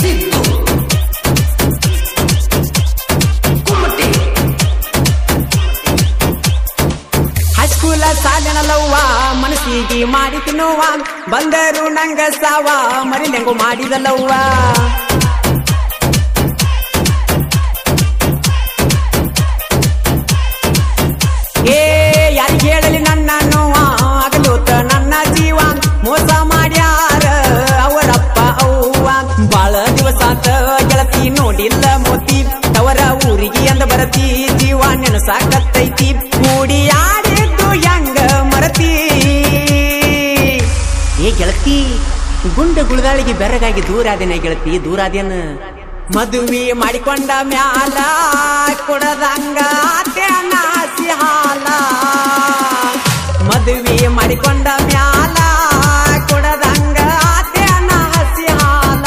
ಹೈಸ್ಕೂಲ ಸಾಧನಲವ್ವ ಮನಸ್ಸಿಗೆ ಮಾಡಿ ತಿನ್ನುವ ಬಂದರು ನಂಗ ಸಾವ ಮರಿಲೆಂಗು ಮಾಡಿದಲವ್ವ ಏ ಯಾರಿಗೆ ಹೇಳಲಿ ನನ್ನ ನೋವ ಆಗಲೂತ ನನ್ನ ಜೀವ ಮೋಸ ಮಾಡ್ಯಾರ ಅವರಪ್ಪ ಅವ್ವ ಬಾಳ ದಿವಸ ಆತ ಗೆಳತಿ ನೋಡಿಲ್ಲ ಮೋತಿ ತವರ ಊರಿಗೆ ಅಂದ ಬರತಿ ಜೀವ ನೆನಸಾಕತ್ತೈತಿ ಕೂಡಿ ಆಡಿದ್ದು ಹೆಂಗ ಮರತಿ ಏ ಗೆಳತಿ ಗುಂಡ ಗುಳದಾಳಿಗೆ ಬೆರಗಾಗಿ ದೂರಾದೇನೆ ಗೆಳತಿ ದೂರಾದೇನ ಮದುವೆ ಮಾಡಿಕೊಂಡ ಮ್ಯಾಲ ಕೊಡದಂಗ ನಾಸಿ ಹಾಲ ಮದುವೆ ಮಾಡಿಕೊಂಡ ಮ್ಯಾಲ ಕೊಡದಂಗ ಹಸಿ ಹಾಲ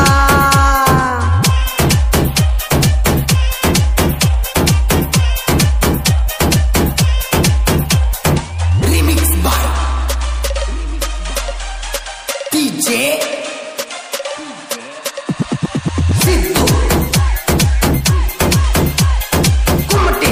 Remix by DJ Sidhu Kumati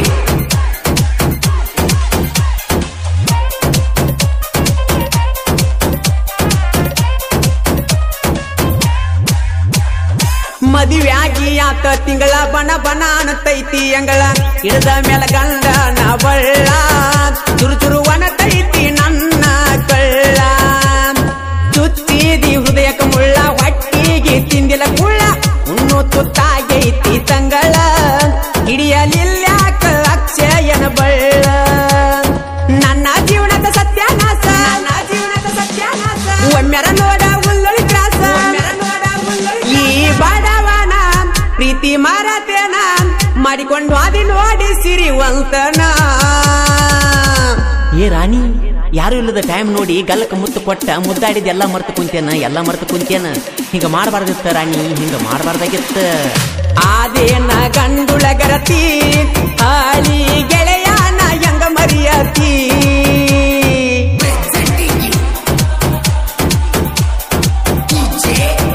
ಮದುವೆಯಾಗಿ ಆತ ತಿಂಗಳ ಬಣ ಬಣ ಅನ್ನತೈತಿ ಅಂಗಳ ಇಡದ ಮೇಲ ಗಂಡ ನ ಬಳ್ಳ ಚುರು ಚುರು ಒಣತೈತಿ ನನ್ನ ಕಳ್ಳ ಚುಚ್ಚಿದಿ ಹೃದಯಕ ಮುಳ್ಳ ಹೊಟ್ಟಿಗೆ ತಿಂದಿಲ್ಲ ಕುಳ್ಳ ಉಣ್ಣು ತುತ್ತಾಗೈತಿ ತಂಗಳ ಹಿಡಿಯಲಿಲ್ಯಾಕ ಅಕ್ಷಯನ ಬಳ್ಳ ನನ್ನ ಜೀವನದ ಸತ್ಯಾನಾಶ ನನ್ನ ಜೀವನದ ಸತ್ಯಾನಾಶ ಒಮ್ಮೆರ ನೋಡ ಉಲ್ಲೊಳಿ ಕ್ರಾಸ ಈ ಬಡವನ ಪ್ರೀತಿ ಮರತೇನ ಮಾಡಿಕೊಂಡು ಅದಿ ನೋಡಿ ಸಿರಿವಂತನ ಏ ರಾಣಿ ಯಾರು ಇಲ್ಲದ ಟೈಮ್ ನೋಡಿ ಗಲ್ಲಕ್ಕೆ ಮುತ್ತು ಕೊಟ್ಟ ಮುದ್ದಾಡಿದ ಎಲ್ಲ ಮರ್ತು ಕುಂತೇನ ಎಲ್ಲ ಮರ್ತು ಕುಂತೇನ ಹಿಂಗ ಮಾಡಬಾರ್ದಿತ್ತ ರಾಣಿ ಹಿಂಗ ಮಾಡಬಾರ್ದಾಗಿತ್ತ ಆದೇನ ಗಂಡುಳ ಗರತಿ ಹಾಳಿ ಗೆಳೆಯನ ಹೆಂಗ ಮರಿಯತಿ Presenting you DJ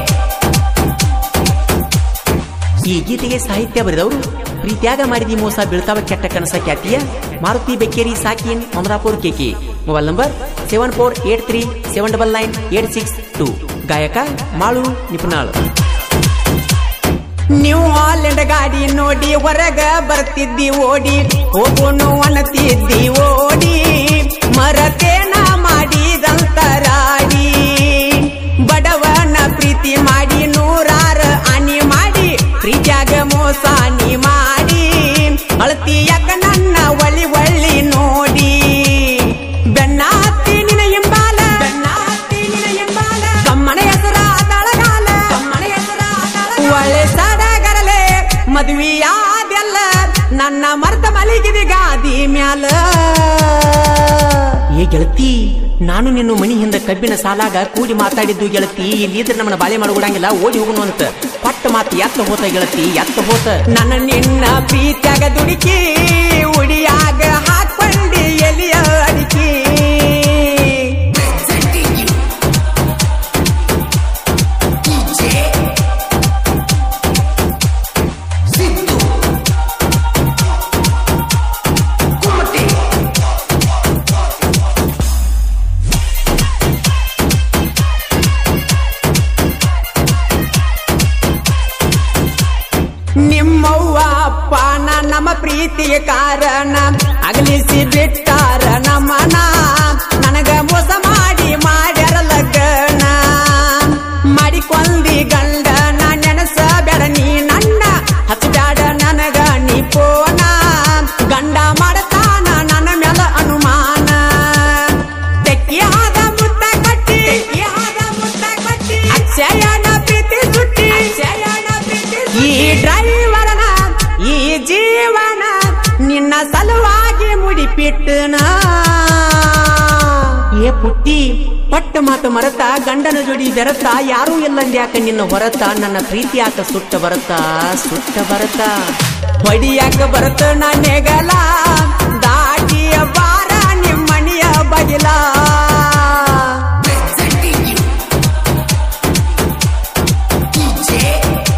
ಈ ಗೀತೆಗೆ ಸಾಹಿತ್ಯ ಬರೆದವರು ಪ್ರೀತ್ಯಾಗ ಮಾಡಿದಿ ಮೋಸ ಬೀಳ್ತಾವ ಕೆಟ್ಟ ಕನಸ ಖ್ಯಾತಿಯ ಮಾರುತಿ ಬೆಕ್ಕೇರಿ ಸಾಕಿನ್ ಅಮರಾಪುರ್ ಕೆಕೆ mobile number seven four eight three seven double nine eight six two ಗಾಯಕ ಮಾಳು ನಿಪುಣಾಳು ನೀವು ಹಾಲೆಂಡ್ ಗಾಡಿ ನೋಡಿ ಹೊರಗ ಬರ್ತಿದ್ದಿ ಓಡಿ ಹೋಗೋನು ಅನ್ನತಿದ್ದಿ ಓಡಿ ಮರತೇನ ಮಾಡಿದಂತರಾಡಿ ಬಡವನ ಪ್ರೀತಿ ಮಾಡಿ ನೂರಾರ ಆನಿ ಮಾಡಿ ಪ್ರೀತ್ಯಾಗ ಮೋಸ ನೀ ಮಾಡಿ ಅಳತಿ ಯಾಕ ನನ್ನ ಒಳಿ ಒಳ್ಳಿ ನೋಡಿ ಬೆನ್ನ ಹತ್ತಿ ನಿನ ಎಂಬಾಲ ಬೆನ್ನ ಹತ್ತಿ ನಿನ ಎಂಬಾಲ ಕಮ್ಮನ ಹೆಸರ ತಳಗಾಲ ಕಮ್ಮನ ಹೆಸರ ಒಳ್ಳೆ ಸಡಗರಲೆ ಮದುವೆಯಾದೆಲ್ಲ ನನ್ನ ಮರ್ತ ಮಲಗಿದ ಗಾದಿ ಮ್ಯಾಲ ಏ ಗೆಳತಿ ನಾನು ನಿನ್ನ ಮನಿ ಹಿಂದ ಕಬ್ಬಿನ ಸಾಲಾಗ ಕೂಡಿ ಮಾತಾಡಿದ್ದು ಗೆಳತಿ ಇಲ್ಲಿದ್ರೆ ನಮ್ಮನ್ನ ಬಾಳೆ ಮಾಡ್ಕೊಡಂಗಿಲ್ಲ ಓಡಿ ಹೋಗುನು ಅಂತ ಪಟ್ಟ ಮಾತು ಎತ್ತ ಹೋತ ಗೆಳತಿ ಎತ್ತ ಹೋತ ನನ್ನ ನಿನ್ನ ಪ್ರೀತ್ಯಾಗ ದುಡುಕಿ ಉಡಿಯಾಗ ಹಾಕೊಂಡಿ ಎಲಿಯ ಅಡಿಕಿ Presenting you DJ Sidhu Kumati ನಿಮ್ಮವ್ವ ಅಪ್ಪನ ನಮ್ಮ ಪ್ರೀತಿಗೆ ಕಾರಣ ಅಗಲಿಸಿ ಬಿಟ್ಟಾರ ನಮ್ಮನ ನನಗ ಮೋಸ ಮಾಡಿ ಮಾಡ್ಯಾರ ಲಗ್ನ ಮಾಡಿಕೊಂದಿ ಗಂಡನ ನೆನಸ ಬೇಡ ನೀ ನನ್ನ ಹಚ್ಚಬ್ಯಾಡ ನನಗ ನೀ ಪೋನ ಗಂಡ ಮಾಡ್ತಾನ ನನ್ನ ಮ್ಯಾಲ ಅನುಮಾನ ತೆಕ್ಕಿ ಆದ ಮುತ್ತ ಕಟ್ಟಿ ತೆಕ್ಕಿ ಆದ ಮುತ್ತ ಕಟ್ಟಿ ಅಕ್ಷಯನ ಪ್ರೀತಿ ಸುಟ್ಟಿ ಅಕ್ಷಯನ ಪ್ರೀತಿ ಈ ಡ್ರೈವರನ ಈ ಜೀವನ ನಿನ್ನ ಸಲುವಾಗಿ ಮುಡಿಪಿಟ್ಟನ ಏ ಪುಟ್ಟಿ ಪಟ್ಟ ಮಾತು ಮರತ ಗಂಡನ ಜೋಡಿ ಬೆರತ ಯಾರೂ ಇಲ್ಲಂದ್ಯಾಕ ನಿನ್ನ ಹೊರತ ನನ್ನ ಪ್ರೀತಿ ಯಾಕ ಸುಟ್ಟ ಬರತ ಸುಟ್ಟ ಬರತ ಹೊಡಿಯಾಕ ಬರತ ನನ್ನೆಗಲ ದಾಟಿಯ ಬಾರ ನಿಮ್ಮಣಿಯ ಬಗಿಲ Presenting you DJ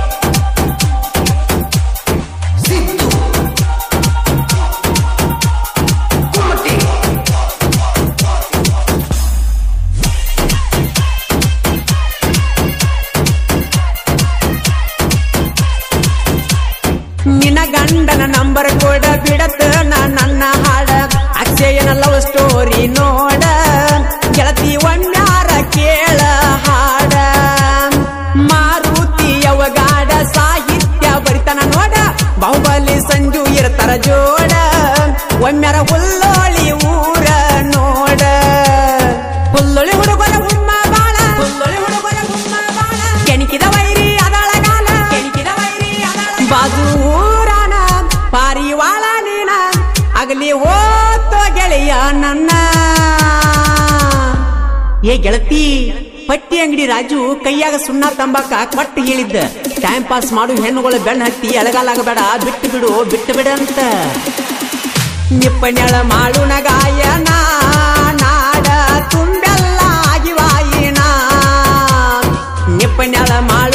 ಒಮ್ಮೆರ ಹುಲ್ಲೋಳಿ ಊರ ನೋಡ ಹುಲ್ಲೊಳಿ ಹುಡುಗರ ಹುಮ್ಮ ಬಾಳ ಹುಲ್ಲೊಳಿ ಹುಡುಗರ ಹುಮ್ಮ ಬಾಳ ಕೆಣಕಿದ ವೈರಿ ಅದಳಗಾಲ ಕೆಣಕಿದ ವೈರಿ ಅದಳ ಬಾಜು ಊರಾನ ಪಾರಿವಾಳ ನೀನ ಅಗಲಿ ಓತೋ ಗೆಳೆಯ ನನ್ನ ಏ ಗೆಳತಿ ಪಟ್ಟಿ ಅಂಗಡಿ ರಾಜು ಕೈಯಾಗ ಸುಣ್ಣ ತಂಬಾಕ ಕೊಟ್ಟು ಹೇಳಿದ್ದ ಟೈಮ್ ಪಾಸ್ ಮಾಡು ಹೆಣ್ಣುಗಳ ಬೆಣ್ಣ ಹತ್ತಿ ಎಳಗಾಲಾಗಬೇಡ ಬಿಟ್ಟು ಬಿಡು ಬಿಟ್ಟು ಬಿಡ ಅಂತ ನಿಪ್ಪನೆಳ ಮಾಡುಣ ಗಾಯನ ನಾಡ ತುಂಬೆಲ್ಲ ಆಗಿವಾಯಿನ ನಿಪ್ಪನೆಳ ಮಾಡು